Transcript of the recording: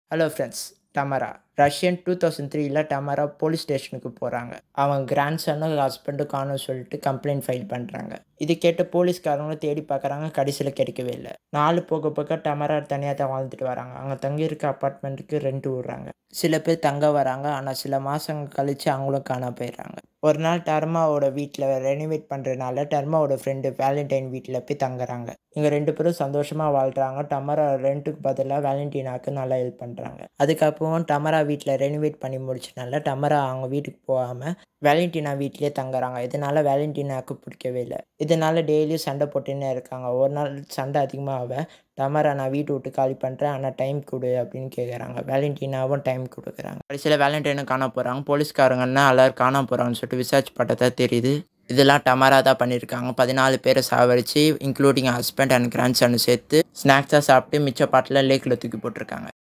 hello friends Tamara Russian two thousand த்ரீல Tamara police ஸ்டேஷனுக்கு போகிறாங்க அவங்க கிராண்ட் சன்னும் ஹஸ்பண்டும் காணும் சொல்லிட்டு கம்ப்ளைண்ட் ஃபைல் பண்ணுறாங்க இது கேட்டு போலீஸ்காரங்களும் தேடி பார்க்குறாங்க கடைசியில் கிடைக்கவே இல்லை நாலு போக போக டமரா தனியாக தான் வாழ்ந்துட்டு வராங்க அவங்க தங்கி இருக்க அப்பார்ட்மெண்ட்டுக்கு ரெண்ட் விடுறாங்க சில பேர் தங்க வராங்க ஆனால் சில மாதங்கள் கழித்து அவங்களும் காண போயிடுறாங்க ஒரு நாள் டர்மாவோட வீட்டில் ரெனிவேட் பண்ணுறதுனால டர்மாவோட ஃப்ரெண்டு வேலண்டைன் வீட்டில் போய் தங்குறாங்க இங்கே ரெண்டு பேரும் சந்தோஷமாக வாழ்கிறாங்க டமரா ரெண்ட்டுக்கு பதிலாக வேலண்டினாக்கு நல்லா ஹெல்ப் பண்ணுறாங்க அதுக்கப்புறம் டமரா வீட்டில் ரெனிவேட் பண்ணி முடிச்சனால டமரா அவங்க வீட்டுக்கு போகாமல் வேலண்டினா வீட்லேயே தங்குறாங்க இதனால் வேலண்டினாக்கு பிடிக்கவே இல்லை இதனால் டெய்லியும் சண்டை போட்டுன்னே இருக்காங்க ஒரு நாள் சண்டை அதிகமாக டமரா நான் வீட்டு விட்டு காலி பண்ணுறேன் ஆனால் டைம் கொடு அப்படின்னு கேட்குறாங்க வேலண்டினாவும் டைம் கொடுக்குறாங்க கடைசியில் வேலண்டைனும் காண போகிறாங்க போலீஸ்காரங்கன்னா எல்லாரும் காண போகிறாங்கன்னு சொல்லிட்டு விசாரிச்சு பார்த்தா தெரியுது இதெல்லாம் டமாரா தான் பண்ணியிருக்காங்க பதினாலு பேரை சாவடிச்சு இன்க்ளூடிங் ஹஸ்பண்ட் அண்ட் கிராண்ட் சன்னு சேர்த்து ஸ்நாக்ஸாக சாப்பிட்டு மிச்ச பாட்டில் லேக்கில் தூக்கி போட்டிருக்காங்க